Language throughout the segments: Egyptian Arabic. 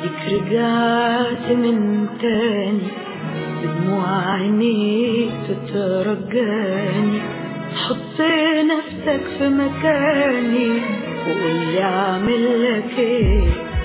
ديك رجعت من تاني بدموع عينيك تترجاني حط نفسك في مكاني وقولي اعمل لك ايه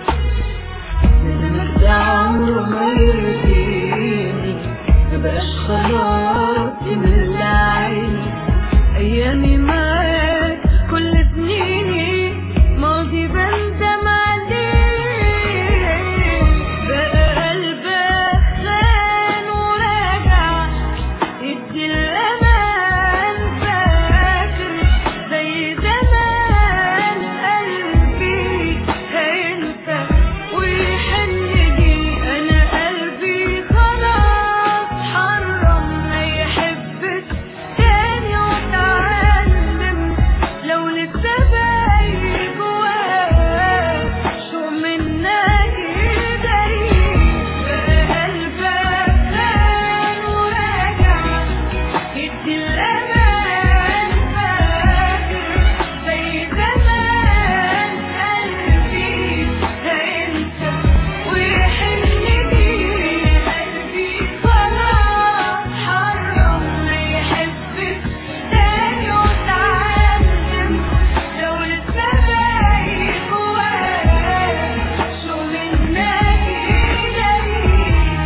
منك ده عمره ما يرضيني مبقاش خلاص يملى عيني ايامي معاك كل سنيني ماضي بندم عليه بقى قلبك خان وراجع يدي الامان فاكر زي زمان قلبي هينسى ويحن لي انا قلبي خلاص حرم ما يحبك تاني واتعلم لو لسه باقي جواك شو منك يدري بقى قلبك خان وراجع يدي الأمان فاكر زي زمان قلبي هينسى ويحن لي قلبي خلاص حرم ما يحبك تاني واتعلم لو لسه باقي جواك شو منك يدري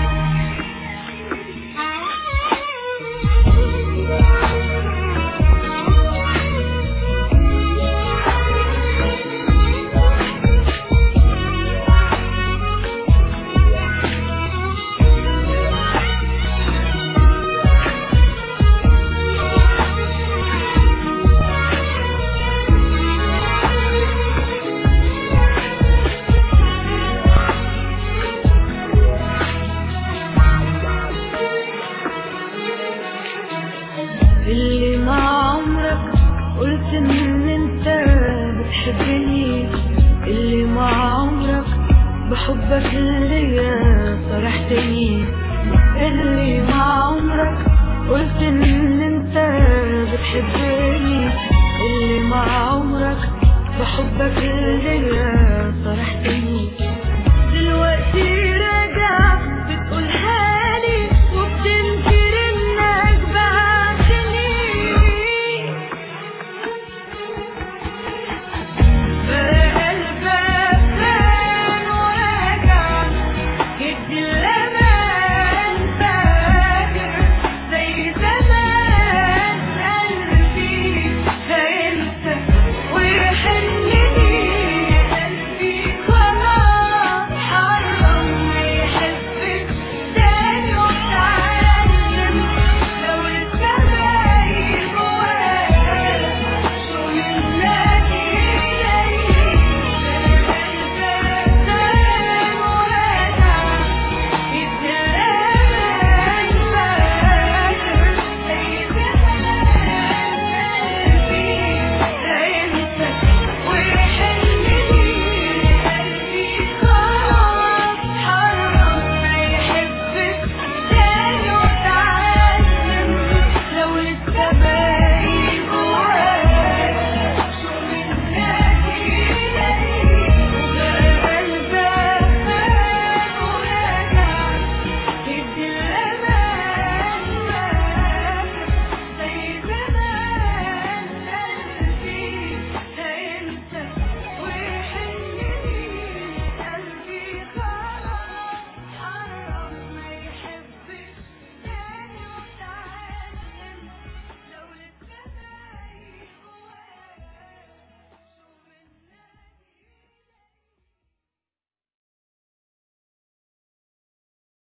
اللي مع عمرك قلت ان انت بتحبني اللي مع عمرك بحبك ليا صرحتني اللي مع عمرك قلت ان انت بتحبني اللي مع عمرك بحبك ليا صرحتني